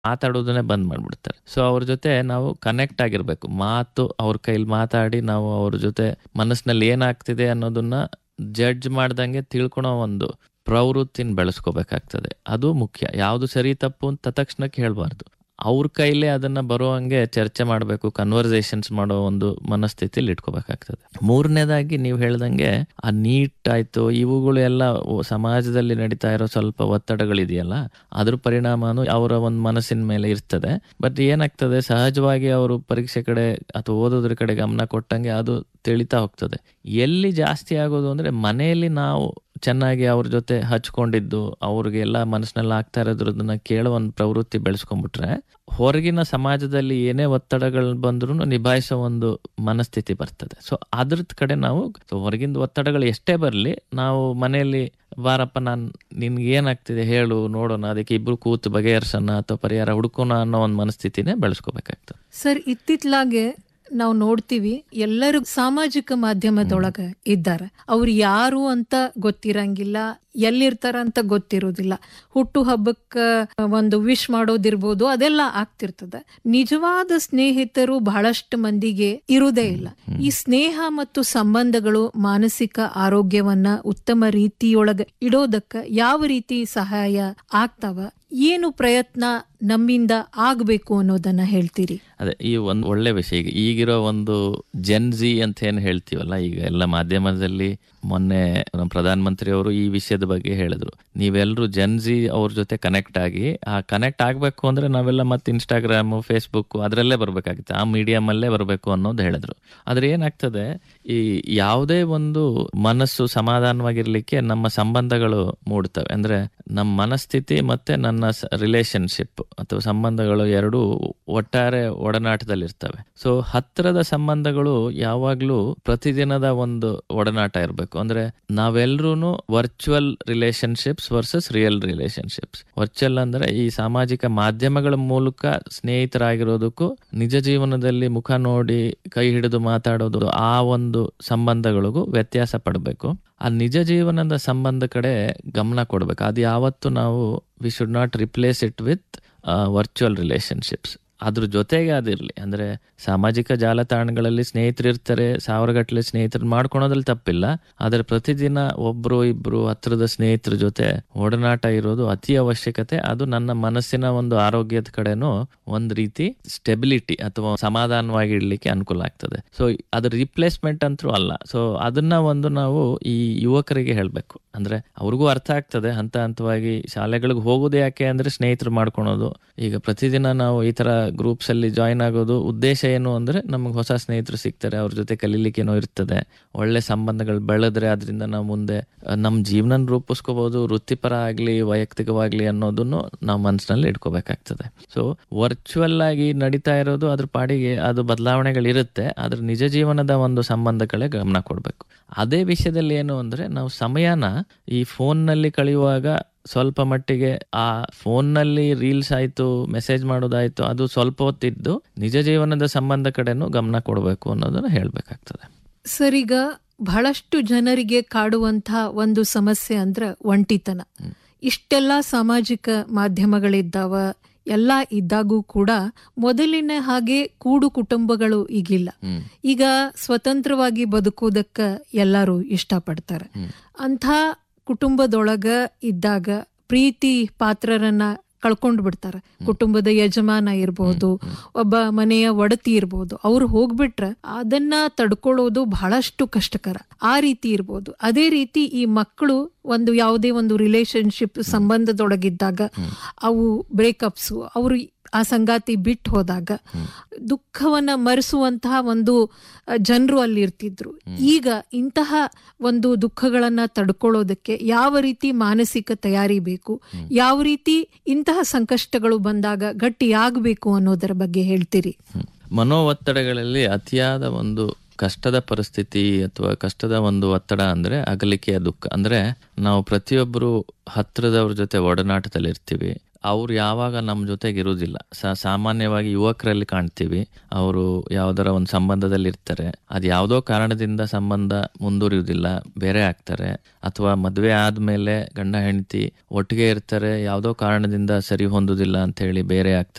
ಮಾತಾಡೋದನ್ನೇ ಬಂದ್ ಮಾಡ್ಬಿಡ್ತಾರೆ ಸೊ ಅವ್ರ ಜೊತೆ ನಾವು ಕನೆಕ್ಟ್ ಆಗಿರ್ಬೇಕು ಮಾತು ಅವ್ರ ಕೈಲಿ ಮಾತಾಡಿ ನಾವು ಅವ್ರ ಜೊತೆ ಮನಸ್ಸಿನಲ್ಲಿ ಏನಾಗ್ತಿದೆ ಅನ್ನೋದನ್ನ ಜಡ್ಜ್ ಮಾಡ್ದಂಗೆ ತಿಳ್ಕೊಳೋ ಒಂದು ಪ್ರವೃತ್ತಿನ ಬೆಳೆಸ್ಕೋಬೇಕಾಗ್ತದೆ ಅದು ಮುಖ್ಯ ಯಾವುದು ಸರಿ ತಪ್ಪು ಅಂತ ತಕ್ಷಣಕ್ಕೆ ಹೇಳ್ಬಾರ್ದು ಅವ್ರ ಕೈಲೇ ಅದನ್ನ ಬರುವಂಗೆ ಚರ್ಚೆ ಮಾಡಬೇಕು ಕನ್ವರ್ಸೇಷನ್ಸ್ ಮಾಡೋ ಒಂದು ಮನಸ್ಥಿತಿಲಿ ಇಟ್ಕೋಬೇಕಾಗ್ತದೆ ಮೂರನೇದಾಗಿ ನೀವು ಹೇಳ್ದಂಗೆ ಆ ನೀಟ್ ಆಯ್ತು ಇವುಗಳು ಎಲ್ಲ ಸಮಾಜದಲ್ಲಿ ನಡೀತಾ ಇರೋ ಸ್ವಲ್ಪ ಒತ್ತಡಗಳಿದೆಯಲ್ಲ ಅದ್ರ ಪರಿಣಾಮನು ಅವರ ಒಂದು ಮನಸ್ಸಿನ ಮೇಲೆ ಇರ್ತದೆ ಬಟ್ ಏನಾಗ್ತದೆ ಸಹಜವಾಗಿ ಅವರು ಪರೀಕ್ಷೆ ಕಡೆ ಅಥವಾ ಓದೋದ್ರ ಕಡೆ ಗಮನ ಕೊಟ್ಟಂಗೆ ಅದು ತಿಳಿತಾ ಹೋಗ್ತದೆ ಎಲ್ಲಿ ಜಾಸ್ತಿ ಆಗೋದು ಅಂದ್ರೆ ಮನೆಯಲ್ಲಿ ನಾವು ಚೆನ್ನಾಗಿ ಅವ್ರ ಜೊತೆ ಹಚ್ಕೊಂಡಿದ್ದು ಅವ್ರಿಗೆಲ್ಲ ಮನಸ್ಸಿನಲ್ಲಿ ಆಗ್ತಾ ಇರೋದ್ರದನ್ನ ಕೇಳೋ ಒಂದು ಪ್ರವೃತ್ತಿ ಬೆಳೆಸ್ಕೊಂಡ್ಬಿಟ್ರೆ ಹೊರಗಿನ ಸಮಾಜದಲ್ಲಿ ಏನೇ ಒತ್ತಡಗಳು ಬಂದ್ರೂ ನಿಭಾಯಿಸೋ ಒಂದು ಮನಸ್ಥಿತಿ ಬರ್ತದೆ ಸೊ ಅದ್ರದ್ ಕಡೆ ನಾವು ಸೊ ಹೊರಗಿಂದ ಒತ್ತಡಗಳು ಎಷ್ಟೇ ಬರಲಿ ನಾವು ಮನೆಯಲ್ಲಿ ಬಾರಪ್ಪ ನಾನು ನಿನ್ಗೆ ಏನಾಗ್ತಿದೆ ಹೇಳು ನೋಡೋಣ ಅದಕ್ಕೆ ಇಬ್ರು ಕೂತು ಬಗೆಹರಿಸೋಣ ಅಥವಾ ಪರಿಹಾರ ಹುಡುಕೋಣ ಅನ್ನೋ ಒಂದು ಮನಸ್ಥಿತಿನೇ ಬೆಳೆಸ್ಕೋಬೇಕಾಗ್ತದೆ ಸರ್ ಇತ್ತಿತ್ಲಾಗೆ ನಾವು ನೋಡ್ತೀವಿ ಎಲ್ಲರೂ ಸಾಮಾಜಿಕ ಮಾಧ್ಯಮದೊಳಗ ಇದ್ದಾರೆ ಅವ್ರು ಯಾರು ಅಂತ ಗೊತ್ತಿರಂಗಿಲ್ಲ ಎಲ್ಲಿರ್ತಾರ ಅಂತ ಗೊತ್ತಿರೋದಿಲ್ಲ ಹುಟ್ಟು ಹಬ್ಬಕ್ಕ ಒಂದು ವಿಶ್ ಮಾಡೋದಿರ್ಬೋದು ಅದೆಲ್ಲ ಆಗ್ತಿರ್ತದೆ ನಿಜವಾದ ಸ್ನೇಹಿತರು ಬಹಳಷ್ಟು ಮಂದಿಗೆ ಇರುವುದೇ ಇಲ್ಲ ಈ ಸ್ನೇಹ ಮತ್ತು ಸಂಬಂಧಗಳು ಮಾನಸಿಕ ಆರೋಗ್ಯವನ್ನ ಉತ್ತಮ ರೀತಿಯೊಳಗ ಇಡೋದಕ್ಕ ಯಾವ ರೀತಿ ಸಹಾಯ ಆಗ್ತಾವ ಏನು ಪ್ರಯತ್ನ ನಮ್ಮಿಂದ ಆಗ್ಬೇಕು ಅನ್ನೋದನ್ನ ಹೇಳ್ತೀರಿ ಅದೇ ಈ ಒಂದು ಒಳ್ಳೆ ವಿಷಯ ಈಗ ಈಗಿರೋ ಒಂದು ಜೆನ್ಜಿ ಅಂತ ಏನು ಹೇಳ್ತೀವಲ್ಲ ಈಗ ಎಲ್ಲ ಮಾಧ್ಯಮದಲ್ಲಿ ಮೊನ್ನೆ ನಮ್ಮ ಪ್ರಧಾನಮಂತ್ರಿ ಅವರು ಈ ವಿಷಯದ ಬಗ್ಗೆ ಹೇಳಿದ್ರು ನೀವೆಲ್ಲರೂ ಜೆನ್ಜಿ ಅವ್ರ ಜೊತೆ ಕನೆಕ್ಟ್ ಆಗಿ ಆ ಕನೆಕ್ಟ್ ಆಗಬೇಕು ಅಂದ್ರೆ ನಾವೆಲ್ಲ ಮತ್ತೆ ಇನ್ಸ್ಟಾಗ್ರಾಮು ಫೇಸ್ಬುಕ್ ಅದರಲ್ಲೇ ಬರಬೇಕಾಗುತ್ತೆ ಆ ಮೀಡಿಯಮ್ ಅಲ್ಲೇ ಬರಬೇಕು ಅನ್ನೋದು ಹೇಳಿದ್ರು ಆದ್ರೆ ಏನಾಗ್ತದೆ ಈ ಯಾವುದೇ ಒಂದು ಮನಸ್ಸು ಸಮಾಧಾನವಾಗಿರ್ಲಿಕ್ಕೆ ನಮ್ಮ ಸಂಬಂಧಗಳು ಮೂಡ್ತವೆ ಅಂದ್ರೆ ನಮ್ಮ ಮನಸ್ಥಿತಿ ಮತ್ತೆ ನನ್ನ ರಿಲೇಶನ್ಶಿಪ್ ಅಥವಾ ಸಂಬಂಧಗಳು ಎರಡು ಒಟ್ಟಾರೆ ಒಡನಾಟದಲ್ಲಿರ್ತವೆ ಸೊ ಹತ್ತಿರದ ಸಂಬಂಧಗಳು ಯಾವಾಗ್ಲೂ ಪ್ರತಿದಿನದ ಒಂದು ಒಡನಾಟ ಇರಬೇಕು ಅಂದ್ರೆ ನಾವೆಲ್ಲರೂ virtual relationships versus real relationships virtual ಅಂದ್ರೆ ಈ ಸಾಮಾಜಿಕ ಮಾಧ್ಯಮಗಳ ಮೂಲಕ ಸ್ನೇಹಿತರಾಗಿರೋದಕ್ಕೂ ನಿಜ ಜೀವನದಲ್ಲಿ ಮುಖ ನೋಡಿ ಕೈ ಹಿಡಿದು ಮಾತಾಡೋದು ಆ ಒಂದು ಸಂಬಂಧಗಳಿಗೂ ವ್ಯತ್ಯಾಸ ಪಡಬೇಕು ಆ ನಿಜ ಜೀವನದ ಸಂಬಂಧ ಕಡೆ ಗಮನ ಕೊಡ್ಬೇಕು ಅದು ಯಾವತ್ತು ನಾವು we should not replace it with virtual relationships ಅದ್ರ ಜೊತೆಗೆ ಅದಿರಲಿ ಅಂದ್ರೆ ಸಾಮಾಜಿಕ ಜಾಲತಾಣಗಳಲ್ಲಿ ಸ್ನೇಹಿತರು ಇರ್ತಾರೆ ಸಾವಿರಗಟ್ಟಲೆ ಸ್ನೇಹಿತರು ಮಾಡ್ಕೊಳೋದ್ರಲ್ಲಿ ತಪ್ಪಿಲ್ಲ ಆದ್ರೆ ಪ್ರತಿದಿನ ಒಬ್ರು ಇಬ್ರು ಹತ್ರದ ಸ್ನೇಹಿತರ ಜೊತೆ ಒಡನಾಟ ಇರೋದು ಅತಿ ಅವಶ್ಯಕತೆ ಅದು ನನ್ನ ಮನಸ್ಸಿನ ಒಂದು ಆರೋಗ್ಯದ ಕಡೆನೂ ಒಂದ್ ರೀತಿ ಸ್ಟೆಬಿಲಿಟಿ ಅಥವಾ ಸಮಾಧಾನವಾಗಿ ಇಡ್ಲಿಕ್ಕೆ ಅನುಕೂಲ ಆಗ್ತದೆ ಸೊ ಅದ್ರ ರಿಪ್ಲೇಸ್ಮೆಂಟ್ ಅಂತೂ ಅಲ್ಲ ಸೊ ಅದನ್ನ ಒಂದು ನಾವು ಈ ಯುವಕರಿಗೆ ಹೇಳ್ಬೇಕು ಅಂದ್ರೆ ಅವ್ರಿಗೂ ಅರ್ಥ ಆಗ್ತದೆ ಹಂತ ಹಂತವಾಗಿ ಶಾಲೆಗಳಿಗೆ ಹೋಗೋದು ಯಾಕೆ ಅಂದ್ರೆ ಸ್ನೇಹಿತರು ಮಾಡ್ಕೊಳೋದು ಈಗ ಪ್ರತಿದಿನ ನಾವು ಈ ತರ ಗ್ರೂಪ್ಸ್ ಅಲ್ಲಿ ಜಾಯಿನ್ ಆಗೋದು ಉದ್ದೇಶ ಏನು ಅಂದ್ರೆ ನಮ್ಗೆ ಹೊಸ ಸ್ನೇಹಿತರು ಸಿಗ್ತಾರೆ ಅವ್ರ ಜೊತೆ ಕಲೀಲಿಕ್ಕೇನೋ ಇರ್ತದೆ ಒಳ್ಳೆ ಸಂಬಂಧಗಳು ಬೆಳೆದ್ರೆ ಅದರಿಂದ ನಾವು ಮುಂದೆ ನಮ್ಮ ಜೀವನ ರೂಪಿಸ್ಕೋಬಹುದು ವೃತ್ತಿಪರ ಆಗ್ಲಿ ವೈಯಕ್ತಿಕವಾಗ್ಲಿ ಅನ್ನೋದನ್ನು ನಾವು ಮನಸ್ಸಿನಲ್ಲಿ ಇಟ್ಕೋಬೇಕಾಗ್ತದೆ ಸೊ ವರ್ಚುವಲ್ ಆಗಿ ನಡೀತಾ ಇರೋದು ಅದ್ರ ಪಾಡಿಗೆ ಅದು ಬದಲಾವಣೆಗಳಿರುತ್ತೆ ಅದ್ರ ನಿಜ ಜೀವನದ ಒಂದು ಸಂಬಂಧ ಕಡೆ ಗಮನ ಕೊಡ್ಬೇಕು ಅದೇ ವಿಷಯದಲ್ಲಿ ಏನು ಅಂದ್ರೆ ನಾವು ಸಮಯನ ಈ ಫೋನ್ ನಲ್ಲಿ ಕಳೆಯುವಾಗ ಸ್ವಲ್ಪ ಮಟ್ಟಿಗೆ ಆ ಫೋನ್ ನಲ್ಲಿ ರೀಲ್ಸ್ ಆಯ್ತು ಮೆಸೇಜ್ ಮಾಡೋದಾಯ್ತು ಅದು ಸ್ವಲ್ಪ ಹೊತ್ತಿದ್ದು ನಿಜ ಜೀವನದ ಸಂಬಂಧ ಕಡೆನೂ ಗಮನ ಕೊಡಬೇಕು ಅನ್ನೋದನ್ನ ಹೇಳ್ಬೇಕಾಗ್ತದೆ ಸರ್ ಈಗ ಬಹಳಷ್ಟು ಜನರಿಗೆ ಕಾಡುವಂತಹ ಒಂದು ಸಮಸ್ಯೆ ಅಂದ್ರ ಒಂಟಿತನ ಇಷ್ಟೆಲ್ಲ ಸಾಮಾಜಿಕ ಮಾಧ್ಯಮಗಳಿದ್ದಾವ ಎಲ್ಲ ಇದ್ದಾಗೂ ಕೂಡ ಮೊದಲಿನ ಹಾಗೆ ಕೂಡು ಕುಟುಂಬಗಳು ಈಗಿಲ್ಲ ಈಗ ಸ್ವತಂತ್ರವಾಗಿ ಬದುಕುವುದಕ್ಕ ಎಲ್ಲರೂ ಇಷ್ಟಪಡ್ತಾರೆ ಅಂಥ ಕುಟುಂಬದೊಳಗ ಇದ್ದಾಗ ಪ್ರೀತಿ ಪಾತ್ರರನ್ನ ಕಳ್ಕೊಂಡು ಬಿಡ್ತಾರೆ ಕುಟುಂಬದ ಯಜಮಾನ ಇರ್ಬೋದು ಒಬ್ಬ ಮನೆಯ ಒಡತಿ ಇರ್ಬೋದು ಅವ್ರು ಹೋಗ್ಬಿಟ್ರೆ ಅದನ್ನ ತಡ್ಕೊಳ್ಳೋದು ಬಹಳಷ್ಟು ಕಷ್ಟಕರ ಆ ರೀತಿ ಇರ್ಬೋದು ಅದೇ ರೀತಿ ಈ ಮಕ್ಕಳು ಒಂದು ಯಾವುದೇ ಒಂದು ರಿಲೇಶನ್ಶಿಪ್ ಸಂಬಂಧದೊಳಗಿದ್ದಾಗ ಅವು ಬ್ರೇಕಪ್ಸ್ ಅವರು ಆ ಸಂಗಾತಿ ಬಿಟ್ಟು ಹೋದಾಗ ದುಃಖವನ್ನ ಮರೆಸುವಂತಹ ಒಂದು ಜನರು ಅಲ್ಲಿ ಇರ್ತಿದ್ರು ಈಗ ಇಂತಹ ಒಂದು ದುಃಖಗಳನ್ನ ತಡ್ಕೊಳ್ಳೋದಕ್ಕೆ ಯಾವ ರೀತಿ ಮಾನಸಿಕ ತಯಾರಿ ಬೇಕು ಯಾವ ರೀತಿ ಇಂತಹ ಸಂಕಷ್ಟಗಳು ಬಂದಾಗ ಗಟ್ಟಿಯಾಗಬೇಕು ಅನ್ನೋದರ ಬಗ್ಗೆ ಹೇಳ್ತೀರಿ ಮನೋ ಒತ್ತಡಗಳಲ್ಲಿ ಅತಿಯಾದ ಒಂದು ಕಷ್ಟದ ಪರಿಸ್ಥಿತಿ ಅಥವಾ ಕಷ್ಟದ ಒಂದು ಒತ್ತಡ ಅಂದ್ರೆ ಅಗಲಿಕೆಯ ದುಃಖ ಅಂದ್ರೆ ನಾವು ಪ್ರತಿಯೊಬ್ಬರು ಹತ್ರದವ್ರ ಜೊತೆ ಒಡನಾಟದಲ್ಲಿ ಇರ್ತೀವಿ ಅವ್ರು ಯಾವಾಗ ನಮ್ಮ ಜೊತೆಗೆ ಇರುವುದಿಲ್ಲ ಸಾಮಾನ್ಯವಾಗಿ ಯುವಕರಲ್ಲಿ ಕಾಣ್ತೀವಿ ಅವರು ಯಾವ್ದಾರ ಒಂದು ಸಂಬಂಧದಲ್ಲಿ ಇರ್ತಾರೆ ಅದು ಯಾವುದೋ ಕಾರಣದಿಂದ ಸಂಬಂಧ ಮುಂದುವರಿಯುವುದಿಲ್ಲ ಬೇರೆ ಆಗ್ತಾರೆ ಅಥವಾ ಮದುವೆ ಆದ್ಮೇಲೆ ಗಂಡ ಹೆಂಡತಿ ಒಟ್ಟಿಗೆ ಇರ್ತಾರೆ ಯಾವುದೋ ಕಾರಣದಿಂದ ಸರಿ ಹೊಂದುದಿಲ್ಲ ಅಂತ ಹೇಳಿ ಬೇರೆ ಆಗ್ತಾರೆ